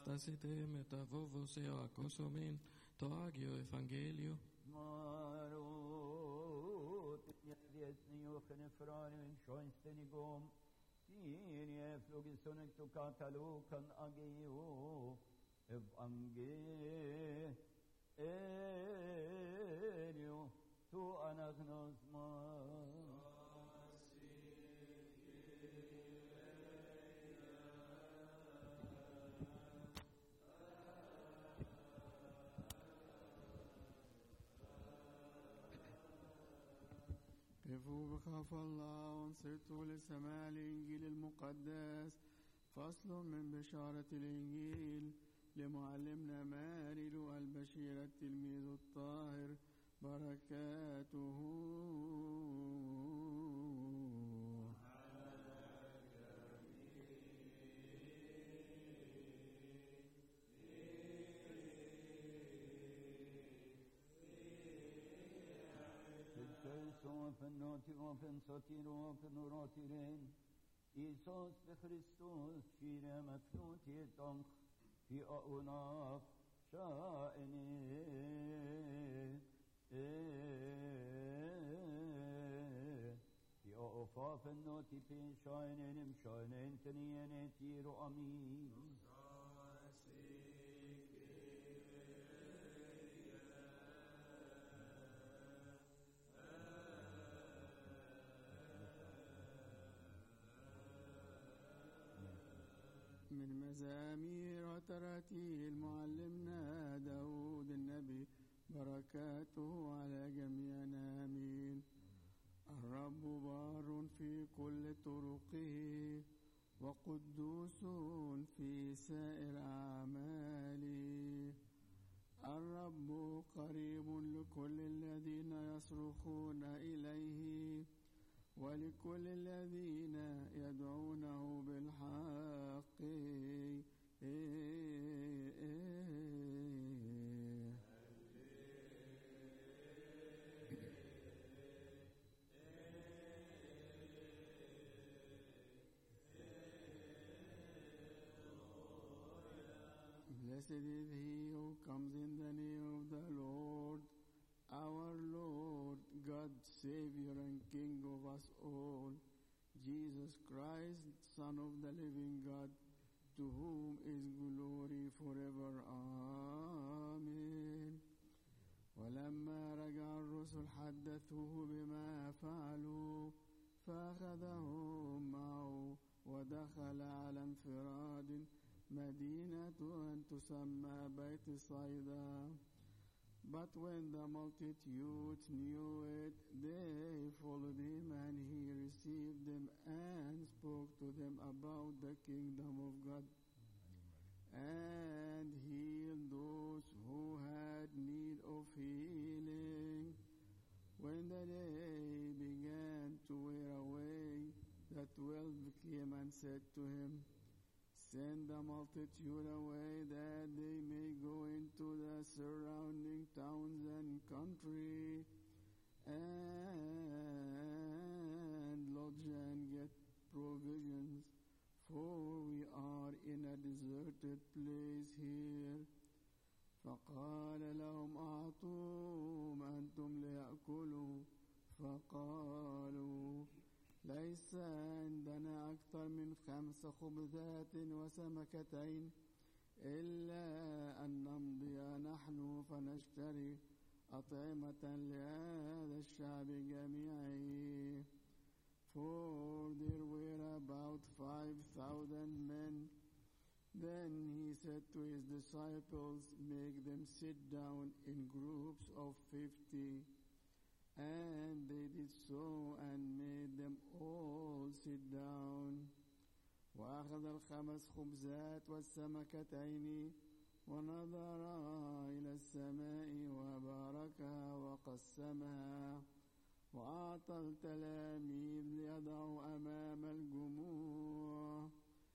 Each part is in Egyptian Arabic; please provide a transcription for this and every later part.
Anastasite metavovos eo acosomen, to agio evangelio. Marot, njedjesni jochen franen schönstenigom, Kyrie flogisonek to katalokan ageo, evangelio, to anagnosma. كفوا بخاف الله وانصتوا لسماع الإنجيل المقدس فصل من بشارة الإنجيل لمعلمنا ماري البشير التلميذ الطاهر بركاته Open noti, open sotir, open rotiren. Isos Christus, fire meflut yetonk, fi aunaf, شائني في أوفاف النوتي في شاينين مشاينين تنيين تيرو أمين من مزامير وتراتيل معلمنا داود النبي بركاته على جميعنا آمين الرب بار في كل طرقه وقدوس في سائر أعماله الرب قريب لكل الذين يصرخون إليه ولكل الذين يدعونه بالحق Blessed is he who comes in the name of the Lord, our Lord, God, Savior and King of us all, Jesus Christ, Son of the living God, to whom is glory forever. Amen. ولما رجع الرسل حدثوه بما فعلوا فأخذهم معه ودخل على انفراد مدينة أن تسمى بيت صيدا But when the multitudes knew it, they followed him, and he received them and spoke to them about the kingdom of God, and healed those who had need of healing. When the day began to wear away, the twelve came and said to him, Send the multitude away that they may go into the surrounding towns and country and lodge and get provisions, for we are in a deserted place here. فقال لهم أعطوهم أنتم ليأكلوا فقالوا ليس عندنا أكثر من خمس خبزات وسمكتين إلا أن نمضي نحن فنشتري أطعمة لهذا الشعب جميعه For there were about five thousand men. Then he said to his disciples, Make them sit down in groups of fifty. And they did so and made them all sit down. وأخذ الخمس خبزات والسمكتين ونظر إلى السماء وباركها وقسمها وأعطى التلاميذ ليضعوا أمام الجموع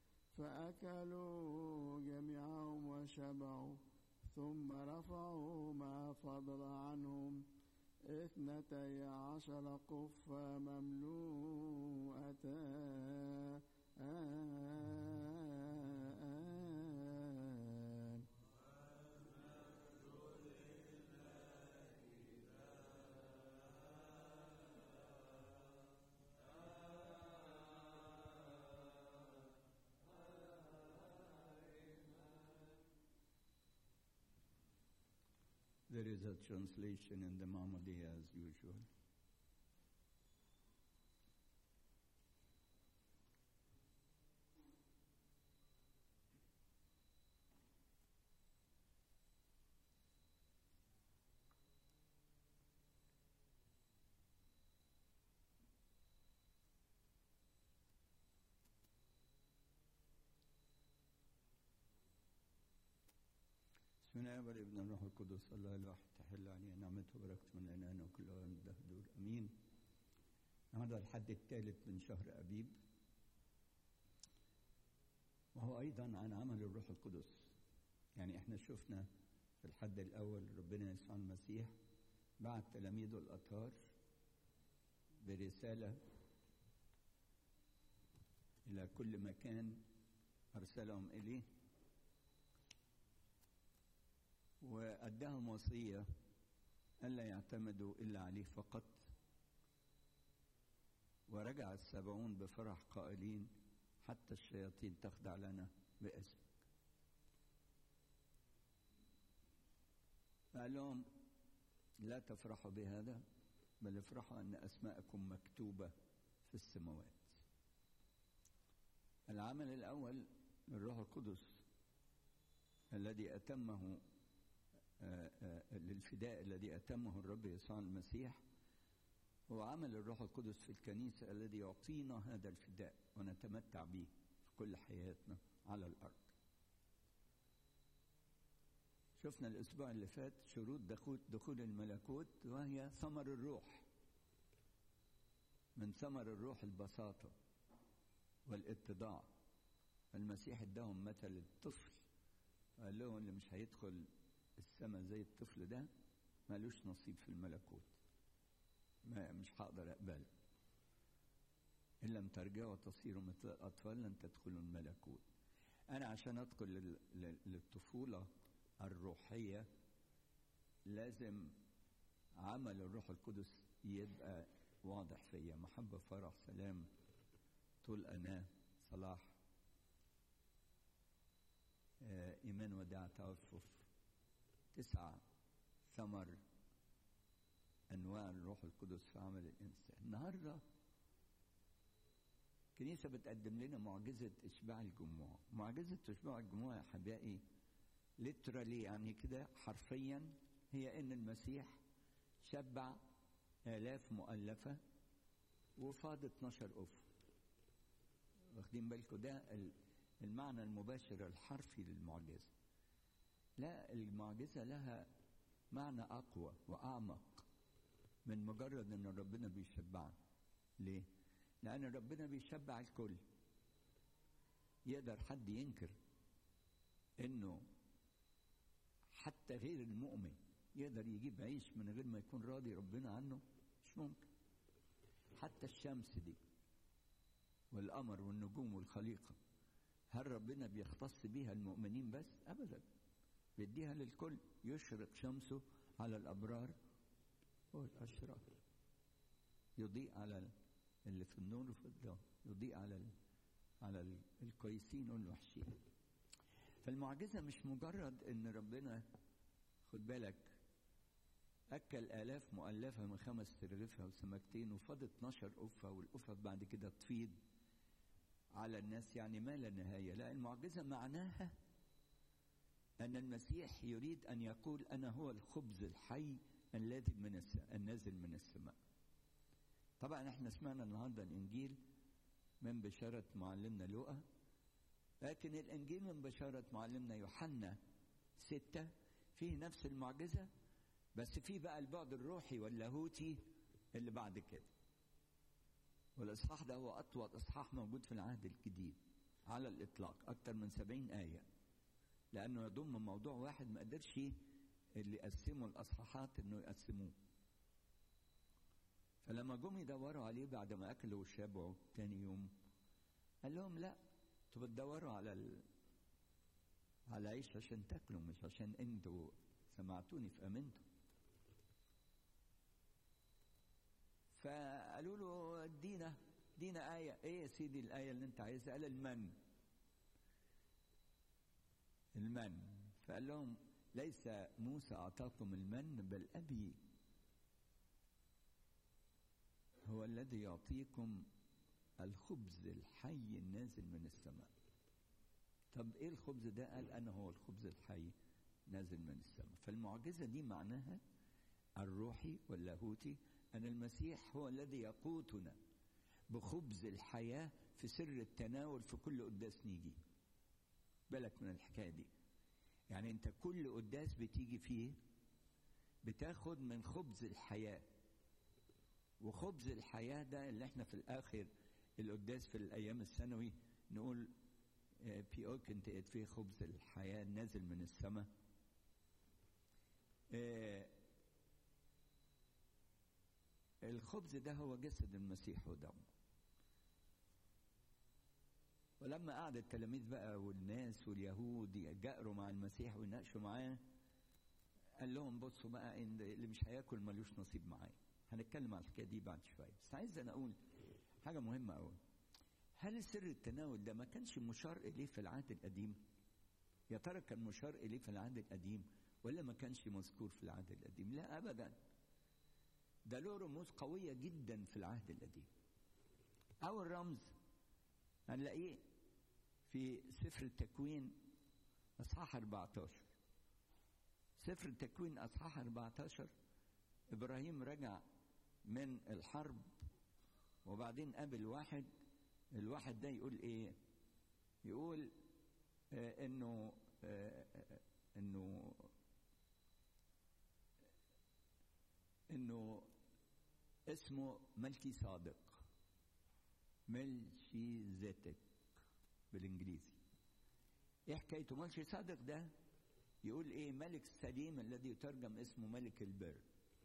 فأكلوا جميعهم وشبعوا ثم رفعوا ما فضل عنهم اثنتي عشر قفة مملوءة There is a translation in the Mahmadiyya as usual. بسم الله والابن الروح القدس الله الواحد تحل علينا نعمته وبركته من الان وكل يوم الدهر امين هذا الحد الثالث من شهر ابيب وهو ايضا عن عمل الروح القدس يعني احنا شفنا في الحد الاول ربنا يسوع المسيح بعت تلاميذه الاطهار برساله الى كل مكان ارسلهم اليه وأداهم وصية ألا يعتمدوا إلا عليه فقط ورجع السبعون بفرح قائلين حتى الشياطين تخضع لنا باسمك قال لهم لا تفرحوا بهذا بل افرحوا أن أسماءكم مكتوبة في السماوات العمل الأول للروح القدس الذي أتمه للفداء الذي أتمه الرب يسوع المسيح هو عمل الروح القدس في الكنيسة الذي يعطينا هذا الفداء ونتمتع به في كل حياتنا على الأرض شفنا الأسبوع اللي فات شروط دخول, دخول الملكوت وهي ثمر الروح من ثمر الروح البساطة والاتضاع المسيح اداهم مثل الطفل قال لهم اللي مش هيدخل السماء زي الطفل ده مالوش نصيب في الملكوت ما مش هقدر اقبله ان لم ترجعوا تصيروا مثل الاطفال لن تدخلوا الملكوت انا عشان ادخل للطفوله الروحيه لازم عمل الروح القدس يبقى واضح فيا محبه فرح سلام طول انا صلاح آه ايمان وداع تعفف تسعة ثمر أنواع الروح القدس في عمل الإنسان النهاردة الكنيسة بتقدم لنا معجزة إشباع الجموع معجزة إشباع الجموع يا حبائي ليترالي يعني كده حرفيا هي إن المسيح شبع آلاف مؤلفة وفاض 12 أف واخدين بالكم ده المعنى المباشر الحرفي للمعجزة لا المعجزة لها معنى أقوى وأعمق من مجرد إن ربنا بيشبعنا ليه؟ لأن ربنا بيشبع الكل يقدر حد ينكر إنه حتى غير المؤمن يقدر يجيب عيش من غير ما يكون راضي ربنا عنه مش ممكن حتى الشمس دي والقمر والنجوم والخليقة هل ربنا بيختص بيها المؤمنين بس؟ أبدا بيديها للكل يشرق شمسه على الأبرار والأشرار يضيء على اللي في النور وفي الظلام يضيء على ال... على ال... الكويسين والوحشين فالمعجزة مش مجرد إن ربنا خد بالك أكل آلاف مؤلفة من خمس ترغفة وسمكتين وفاض 12 قفة والقفة بعد كده تفيض على الناس يعني ما لا نهاية لا المعجزة معناها أن المسيح يريد أن يقول أنا هو الخبز الحي الذي من السماء النازل من السماء طبعا احنا سمعنا النهارده الانجيل من بشاره معلمنا لوقا لكن الانجيل من بشاره معلمنا يوحنا ستة فيه نفس المعجزه بس فيه بقى البعد الروحي واللاهوتي اللي بعد كده والاصحاح ده هو اطول اصحاح موجود في العهد الجديد على الاطلاق اكثر من سبعين ايه لانه يضم موضوع واحد ما قدرش اللي قسموا الاصحاحات انه يقسموه فلما جم يدوروا عليه بعد ما اكلوا وشبعوا تاني يوم قال لهم لا انتوا بتدوروا على ال... على عيش عشان تاكلوا مش عشان انتوا سمعتوني فامنتوا فقالوا له ادينا ادينا آية ايه يا سيدي الآية اللي انت عايزها قال المن المن فقال لهم ليس موسى أعطاكم المن بل أبي هو الذي يعطيكم الخبز الحي النازل من السماء طب ايه الخبز ده قال انا هو الخبز الحي نازل من السماء فالمعجزة دي معناها الروحي واللاهوتي أن المسيح هو الذي يقوتنا بخبز الحياة في سر التناول في كل قداس نيجي بالك من الحكاية دي يعني أنت كل قداس بتيجي فيه بتاخد من خبز الحياة وخبز الحياة ده اللي احنا في الآخر القداس في الأيام الثانوي نقول في أوكنت فيه خبز الحياة نازل من السماء الخبز ده هو جسد المسيح ودمه ولما قعد التلاميذ بقى والناس واليهود يجأروا مع المسيح ويناقشوا معاه قال لهم بصوا بقى ان اللي مش هياكل ملوش نصيب معايا هنتكلم على الحكايه دي بعد شويه بس عايز انا اقول حاجه مهمه قوي هل سر التناول ده ما كانش مشار اليه في العهد القديم يا ترى كان مشار اليه في العهد القديم ولا ما كانش مذكور في العهد القديم لا ابدا ده له رموز قوية جدا في العهد القديم أول رمز هنلاقيه في سفر التكوين أصحاح 14 سفر التكوين أصحاح 14 إبراهيم رجع من الحرب وبعدين قابل واحد الواحد ده يقول إيه يقول آه إنه آه إنه انه اسمه ملكي صادق ملشي زيتك بالانجليزي ايه حكايته ملشي صادق ده يقول ايه ملك سليم الذي يترجم اسمه ملك البر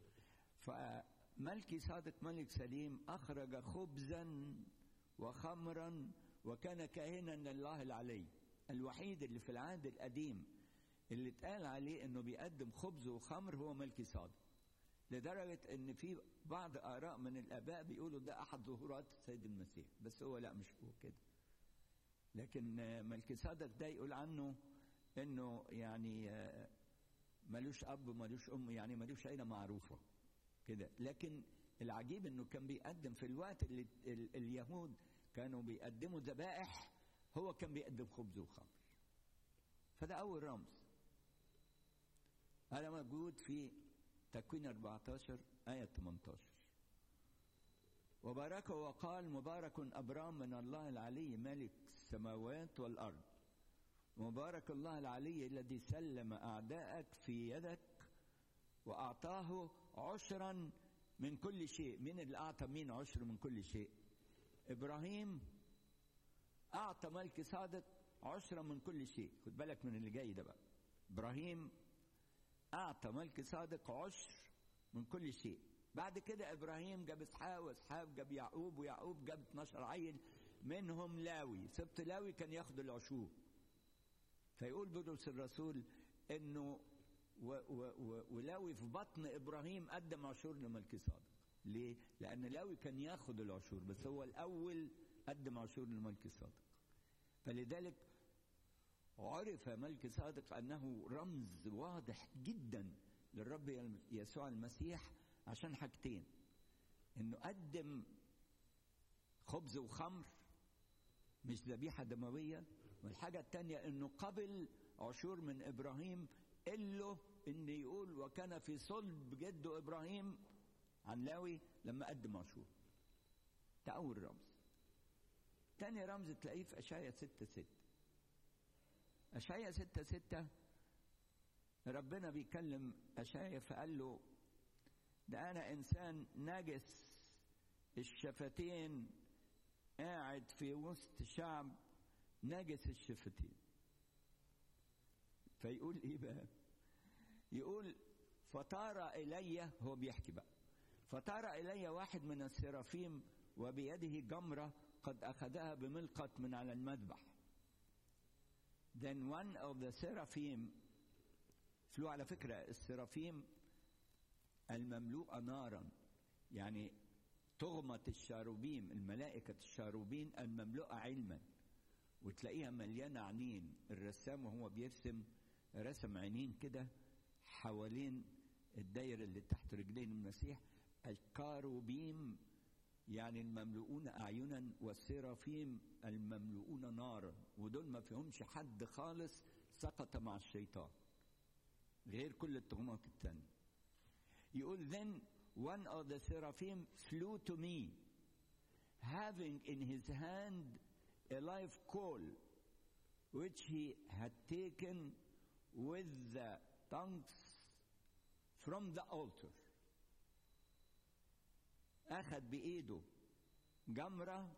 فملكي صادق ملك سليم اخرج خبزا وخمرا وكان كاهنا لله العلي الوحيد اللي في العهد القديم اللي اتقال عليه انه بيقدم خبز وخمر هو ملكي صادق لدرجة ان في بعض اراء من الاباء بيقولوا ده احد ظهورات السيد المسيح بس هو لا مش هو كده لكن ملكي صادق ده يقول عنه انه يعني ملوش اب ملوش ام يعني ملوش عيله معروفه كده لكن العجيب انه كان بيقدم في الوقت اللي اليهود كانوا بيقدموا ذبائح هو كان بيقدم خبز وخمر فده اول رمز هذا موجود في تكوين 14 آية 18 وباركه وقال مبارك أبرام من الله العلي ملك السماوات والأرض مبارك الله العلي الذي سلم أعداءك في يدك وأعطاه عشرا من كل شيء مين اللي أعطى مين عشر من كل شيء إبراهيم أعطى ملك صادق عشرا من كل شيء خد بالك من اللي جاي ده بقى إبراهيم أعطى ملك صادق عشر من كل شيء بعد كده إبراهيم جاب إسحاق وإسحاق جاب يعقوب ويعقوب جاب 12 عيل منهم لاوي سبط لاوي كان ياخد العشور فيقول بطرس الرسول إنه و و و ولاوي في بطن إبراهيم قدم عشور لملك صادق ليه؟ لأن لاوي كان ياخد العشور بس هو الأول قدم عشور لملك صادق فلذلك عرف ملك صادق أنه رمز واضح جدا للرب يسوع المسيح عشان حاجتين انه قدم خبز وخمر مش ذبيحة دموية والحاجة التانية انه قبل عشور من ابراهيم له ان يقول وكان في صلب جده ابراهيم عن لاوي لما قدم عشور ده اول رمز تاني رمز تلاقيه في اشعيا ستة ستة اشعيا ستة ستة ربنا بيكلم اشعيا فقال له ده انا انسان نجس الشفتين قاعد في وسط شعب نجس الشفتين فيقول ايه بقى يقول فطار الي هو بيحكي بقى فطار الي واحد من السرافيم وبيده جمره قد اخذها بملقط من على المذبح then one of the seraphim فلو على فكرة السرافيم المملوءة نارا يعني تغمة الشاروبيم الملائكة الشاروبين المملوءة علما وتلاقيها مليانة عينين الرسام وهو بيرسم رسم عينين كده حوالين الدايرة اللي تحت رجلين المسيح الكاروبيم يعني المملؤون أعينا والسرافيم المملؤون نارا ودول ما فيهمش حد خالص سقط مع الشيطان غير كل التهمات التانية يقول then one of the seraphim flew to me having in his hand a live coal which he had taken with the tongues from the altar أخذ بإيده جمرة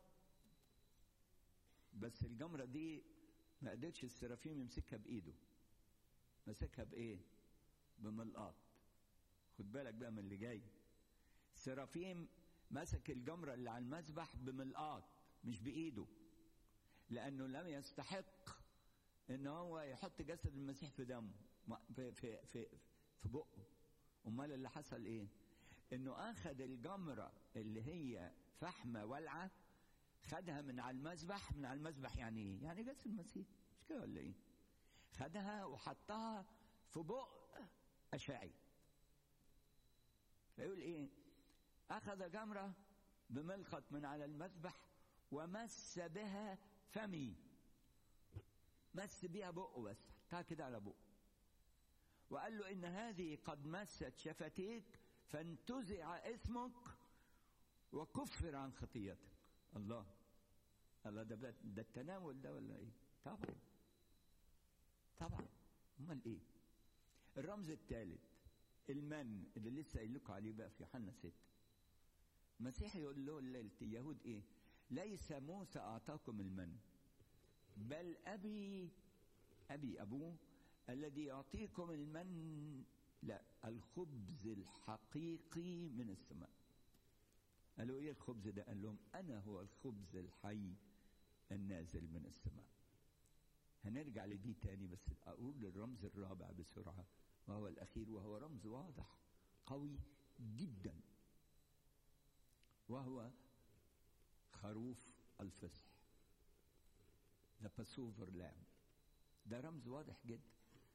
بس الجمرة دي ما قدرش السرافيم يمسكها بإيده مسكها بإيه؟ بملقاط خد بالك بقى من اللي جاي سرافيم مسك الجمرة اللي على المذبح بملقاط مش بإيده لأنه لم يستحق إن هو يحط جسد المسيح في دمه في في في في بقه أمال اللي حصل إيه؟ إنه أخذ الجمرة اللي هي فحمة والعة خدها من على المذبح من على المذبح يعني إيه؟ يعني جسد المسيح مش كده ولا إيه؟ خدها وحطها في بق أشعي فيقول إيه؟ أخذ جمرة بملقط من على المذبح ومس بها فمي مس بيها بقه بس حطها كده على بقه وقال له إن هذه قد مست شفتيك فانتزع اسمك وكفر عن خطيتك الله الله ده ده التناول ده ولا ايه؟ طبعا طبعا امال ايه؟ الرمز الثالث المن اللي لسه قايل لكم عليه بقى في يوحنا 6 المسيح يقول له اليهود ايه؟ ليس موسى اعطاكم المن بل ابي ابي ابوه الذي يعطيكم المن لا الخبز الحقيقي من السماء قالوا ايه الخبز ده قال لهم انا هو الخبز الحي النازل من السماء هنرجع لدي تاني بس اقول للرمز الرابع بسرعه وهو الاخير وهو رمز واضح قوي جدا وهو خروف الفصح ذا باسوفر لام ده رمز واضح جدا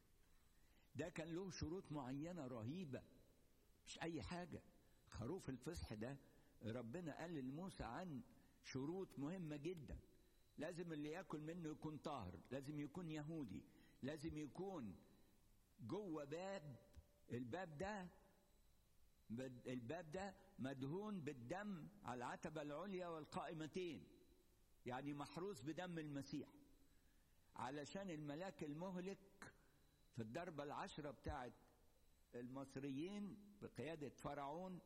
ده كان له شروط معينة رهيبة مش أي حاجة خروف الفصح ده ربنا قال لموسى عن شروط مهمة جدا لازم اللي ياكل منه يكون طاهر لازم يكون يهودي لازم يكون جوه باب الباب ده الباب ده مدهون بالدم على العتبة العليا والقائمتين يعني محروس بدم المسيح علشان الملاك المهلك في الضربة العشرة بتاعت المصريين بقيادة فرعون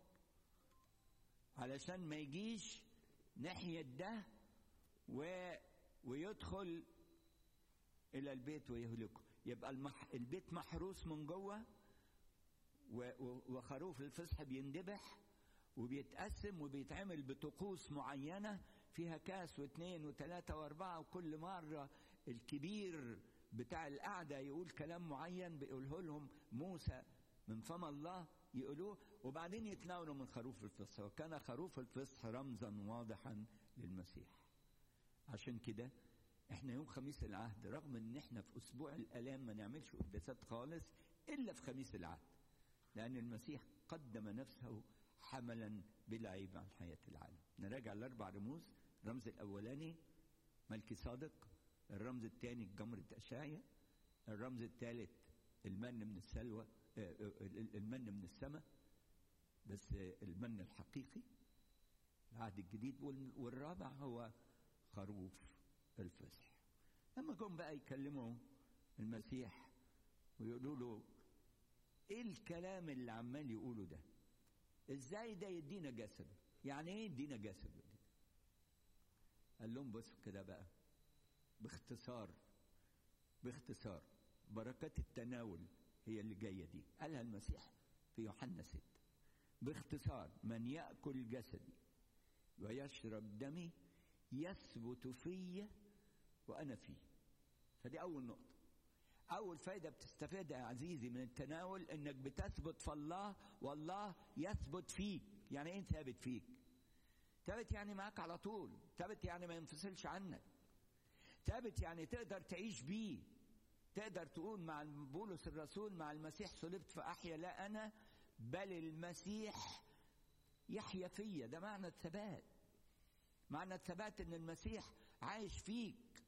علشان ما يجيش ناحية ده و... ويدخل إلى البيت ويهلكه يبقى المح... البيت محروس من جوه و... و... وخروف الفصح بيندبح وبيتقسم وبيتعمل بطقوس معينة فيها كاس واثنين وثلاثة وأربعة وكل مرة الكبير بتاع القعدة يقول كلام معين بيقوله لهم موسى من فم الله يقولوه وبعدين يتناولوا من خروف الفصح وكان خروف الفصح رمزا واضحا للمسيح عشان كده احنا يوم خميس العهد رغم ان احنا في اسبوع الالام ما نعملش قداسات خالص الا في خميس العهد لان المسيح قدم نفسه حملا بلا عيب عن حياه العالم نراجع الاربع رموز الرمز الاولاني ملكي صادق الرمز الثاني جمرة أشعيا الرمز الثالث المن من السلوى المن من السماء بس المن الحقيقي العهد الجديد والرابع هو خروف الفصح لما جم بقى يكلموا المسيح ويقولوا له ايه الكلام اللي عمال يقوله ده ازاي ده يدينا جسده يعني ايه يدينا جسده قال لهم بصوا كده بقى باختصار باختصار بركات التناول هي اللي جايه دي قالها المسيح في يوحنا 6 باختصار من ياكل جسدي ويشرب دمي يثبت في وانا فيه فدي اول نقطه اول فايده بتستفيدها يا عزيزي من التناول انك بتثبت في الله والله يثبت فيك يعني ايه ثابت فيك ثابت يعني معاك على طول ثابت يعني ما ينفصلش عنك ثابت يعني تقدر تعيش بيه تقدر تقول مع بولس الرسول مع المسيح صلبت فأحيا لا أنا بل المسيح يحيا فيا ده معنى الثبات معنى الثبات ان المسيح عايش فيك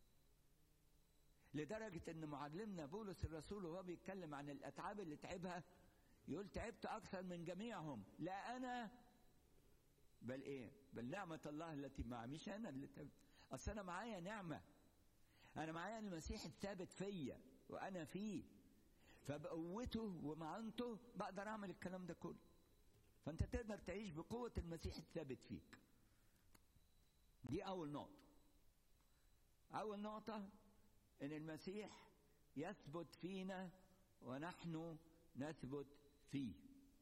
لدرجة ان معلمنا بولس الرسول وهو بيتكلم عن الاتعاب اللي تعبها يقول تعبت اكثر من جميعهم لا انا بل ايه بل نعمة الله التي معي مش انا اللي تعبت اصل انا معايا نعمة انا معايا المسيح الثابت فيا وانا فيه فبقوته ومعنته بقدر اعمل الكلام ده كله فانت تقدر تعيش بقوة المسيح الثابت فيك دي اول نقطة اول نقطة ان المسيح يثبت فينا ونحن نثبت فيه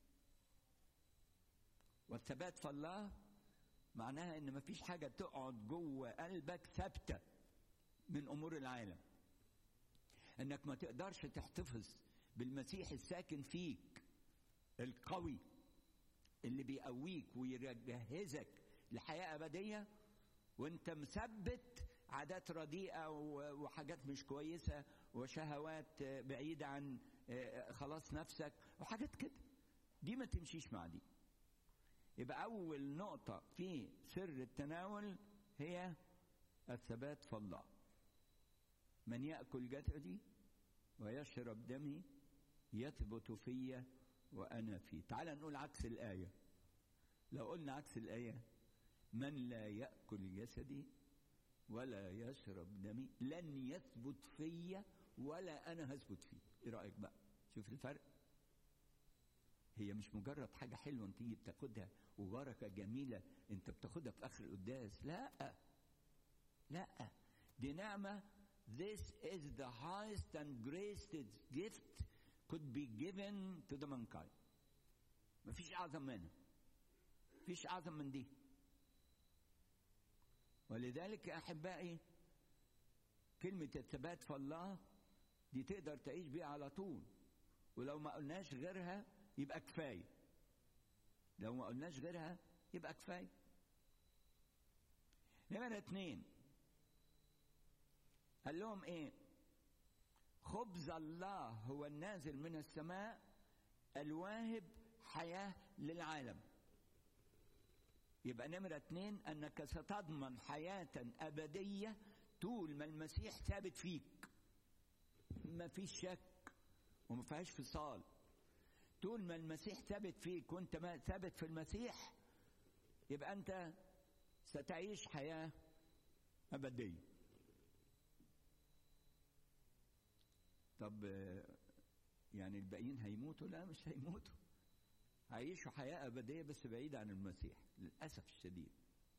والثبات في الله معناها ان مفيش حاجة تقعد جوه قلبك ثابتة من امور العالم انك ما تقدرش تحتفظ بالمسيح الساكن فيك القوي اللي بيقويك ويجهزك لحياة أبدية وانت مثبت عادات رديئة وحاجات مش كويسة وشهوات بعيدة عن خلاص نفسك وحاجات كده دي ما تمشيش مع دي يبقى أول نقطة في سر التناول هي الثبات في الله من يأكل جسدي ويشرب دمي يثبت في وأنا فيه تعال نقول عكس الآية لو قلنا عكس الآية من لا يأكل جسدي ولا يشرب دمي لن يثبت في ولا أنا هثبت فيه إيه رأيك بقى شوف الفرق هي مش مجرد حاجة حلوة انت تيجي بتاخدها وبركة جميلة انت بتاخدها في آخر القداس لا لا دي نعمة This is the highest and greatest gift could be given to the mankind. مفيش أعظم منها. مفيش أعظم من دي. ولذلك يا أحبائي كلمة الثبات في الله دي تقدر تعيش بيها على طول. ولو ما قلناش غيرها يبقى كفاية. لو ما قلناش غيرها يبقى كفاية. نمرة اتنين قال لهم ايه خبز الله هو النازل من السماء الواهب حياة للعالم يبقى نمرة اتنين انك ستضمن حياة ابدية طول ما المسيح ثابت فيك ما فيش شك وما فيهاش فصال طول ما المسيح ثابت فيك وانت ما ثابت في المسيح يبقى انت ستعيش حياة أبدية طب يعني الباقيين هيموتوا لا مش هيموتوا هيعيشوا حياة أبدية بس بعيدة عن المسيح للأسف الشديد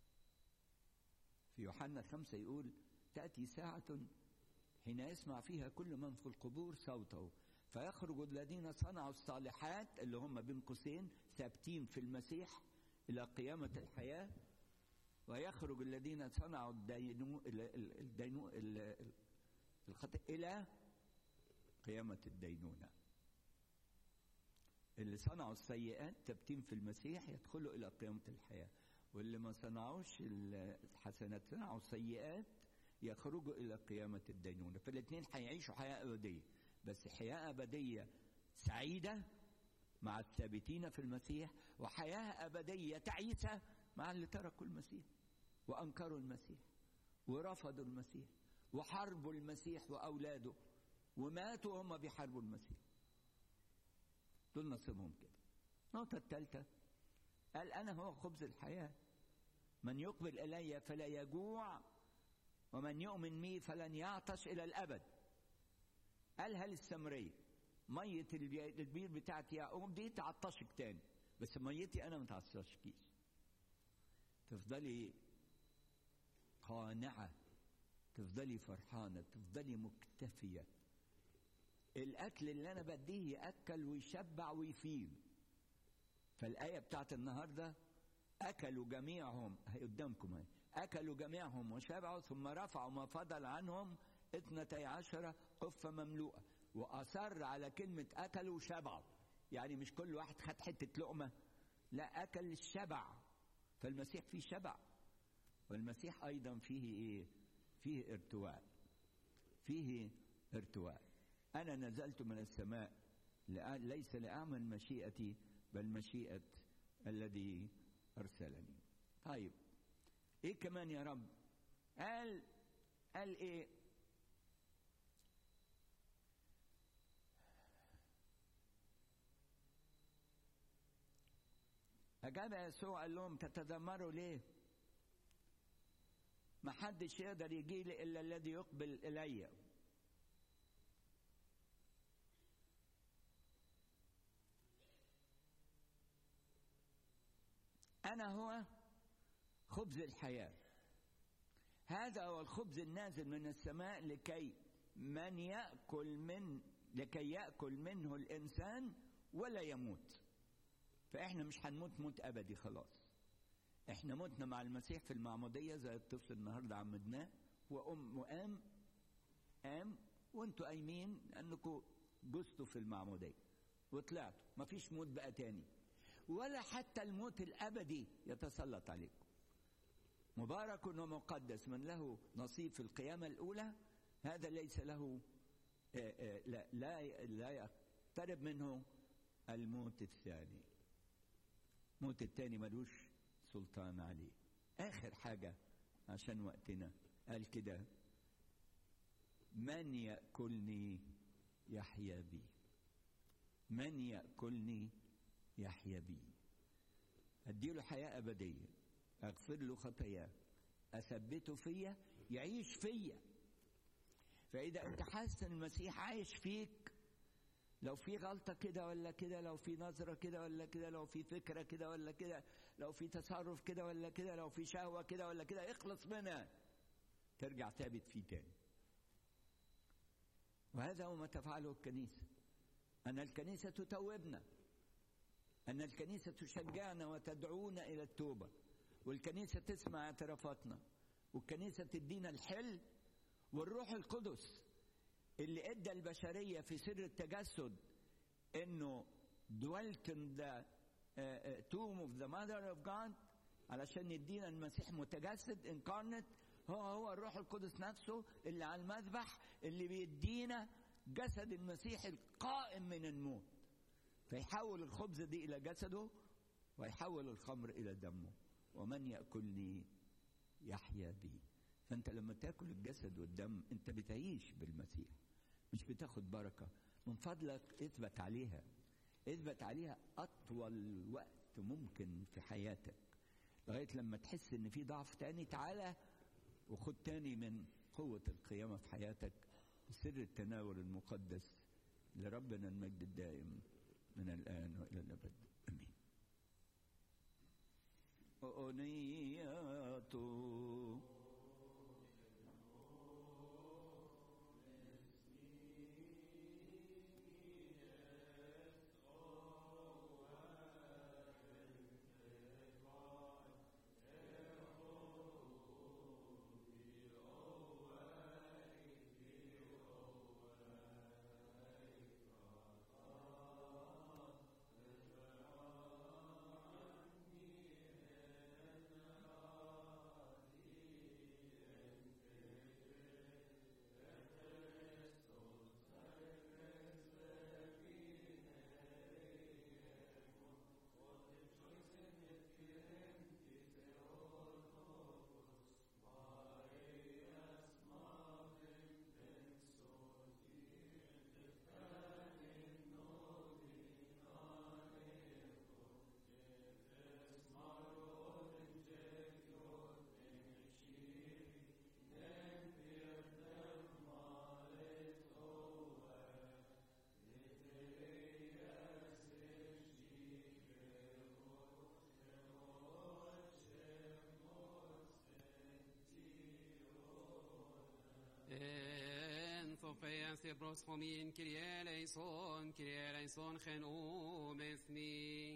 في يوحنا خمسة يقول تأتي ساعة حين يسمع فيها كل من في القبور صوته فيخرج الذين صنعوا الصالحات اللي هم بين قوسين ثابتين في المسيح إلى قيامة الحياة ويخرج الذين صنعوا الدينو الدينو الخطأ إلى قيامة الدينونة اللي صنعوا السيئات ثابتين في المسيح يدخلوا إلى قيامة الحياة واللي ما صنعوش الحسنات صنعوا السيئات يخرجوا إلى قيامة الدينونة فالاثنين هيعيشوا حياة أبدية بس حياة أبدية سعيدة مع الثابتين في المسيح وحياة أبدية تعيسة مع اللي تركوا المسيح وأنكروا المسيح ورفضوا المسيح وحاربوا المسيح وأولاده وماتوا وهم بيحاربوا المسيح دول نصيبهم كده النقطة الثالثة قال أنا هو خبز الحياة من يقبل إلي فلا يجوع ومن يؤمن بي فلن يعطش إلى الأبد قالها للسمرية مية البير بتاعت يعقوب دي تعطشك تاني بس ميتي أنا ما تعطشكيش تفضلي قانعة تفضلي فرحانة تفضلي مكتفية الأكل اللي أنا بديه يأكل ويشبع ويفيد فالآية بتاعت النهاردة أكلوا جميعهم قدامكم هي أكلوا جميعهم وشبعوا ثم رفعوا ما فضل عنهم اثنتي عشرة قفة مملوءة وأصر على كلمة أكلوا وشبعوا يعني مش كل واحد خد حتة لقمة لا أكل الشبع فالمسيح فيه شبع والمسيح أيضا فيه إيه فيه ارتواء فيه ارتواء أنا نزلت من السماء لأ- ليس لأعمل مشيئتي بل مشيئة الذي أرسلني طيب إيه كمان يا رب قال قال إيه أجاب يسوع قال لهم تتذمروا ليه ما حدش يقدر يجي لي إلا الذي يقبل إلي أنا هو خبز الحياة هذا هو الخبز النازل من السماء لكي من يأكل من لكي يأكل منه الإنسان ولا يموت فإحنا مش هنموت موت أبدي خلاص إحنا متنا مع المسيح في المعمودية زي الطفل النهاردة عمدناه وأم وقام قام وانتوا قايمين انكم جزتوا في المعمودية وطلعتوا مفيش موت بقى تاني ولا حتى الموت الأبدي يتسلط عليكم مبارك ومقدس من له نصيب في القيامة الأولى هذا ليس له آه، آه، لا لا لا يقترب منه الموت الثاني الموت الثاني ملوش سلطان عليه آخر حاجة عشان وقتنا قال كده من يأكلني يحيا بي من يأكلني يحيا بي أديله حياة أبدية أغفر له خطاياه أثبته فيا يعيش فيا فإذا أنت حاسس إن المسيح عايش فيك لو في غلطة كده ولا كده لو في نظرة كده ولا كده لو في فكرة كده ولا كده لو في تصرف كده ولا كده لو في شهوة كده ولا كده اخلص منها ترجع ثابت فيه تاني وهذا هو ما تفعله الكنيسة أن الكنيسة تتوبنا أن الكنيسة تشجعنا وتدعونا إلى التوبة والكنيسة تسمع اعترافاتنا والكنيسة تدينا الحل والروح القدس اللي ادى البشرية في سر التجسد انه dwelt in the uh, uh, tomb of the mother of God علشان يدينا المسيح متجسد incarnate هو هو الروح القدس نفسه اللي على المذبح اللي بيدينا جسد المسيح القائم من الموت فيحول الخبز دي الى جسده ويحول الخمر الى دمه ومن ياكلني يحيا بي فانت لما تاكل الجسد والدم انت بتعيش بالمسيح مش بتاخد بركه من فضلك اثبت عليها اثبت عليها اطول وقت ممكن في حياتك لغايه لما تحس ان في ضعف تاني تعالى وخد تاني من قوه القيامه في حياتك سر التناول المقدس لربنا المجد الدائم من الان والى الابد امين أغنية En Sofia Sibros Homin Kyrie eleison, Kyrie eleison Gen Umesni.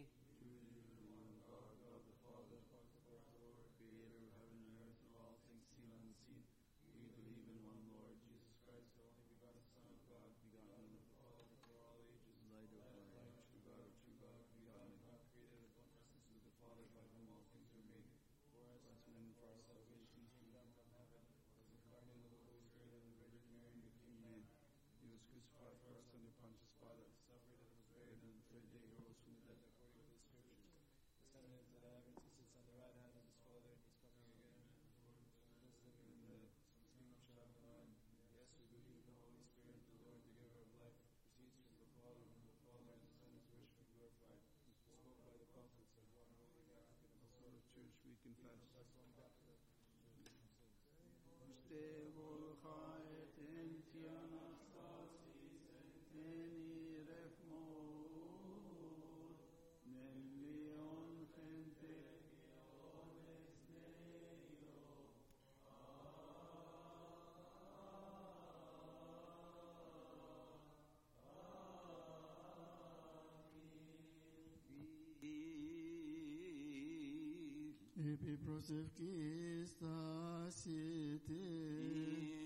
Epi prosevkis ta siete.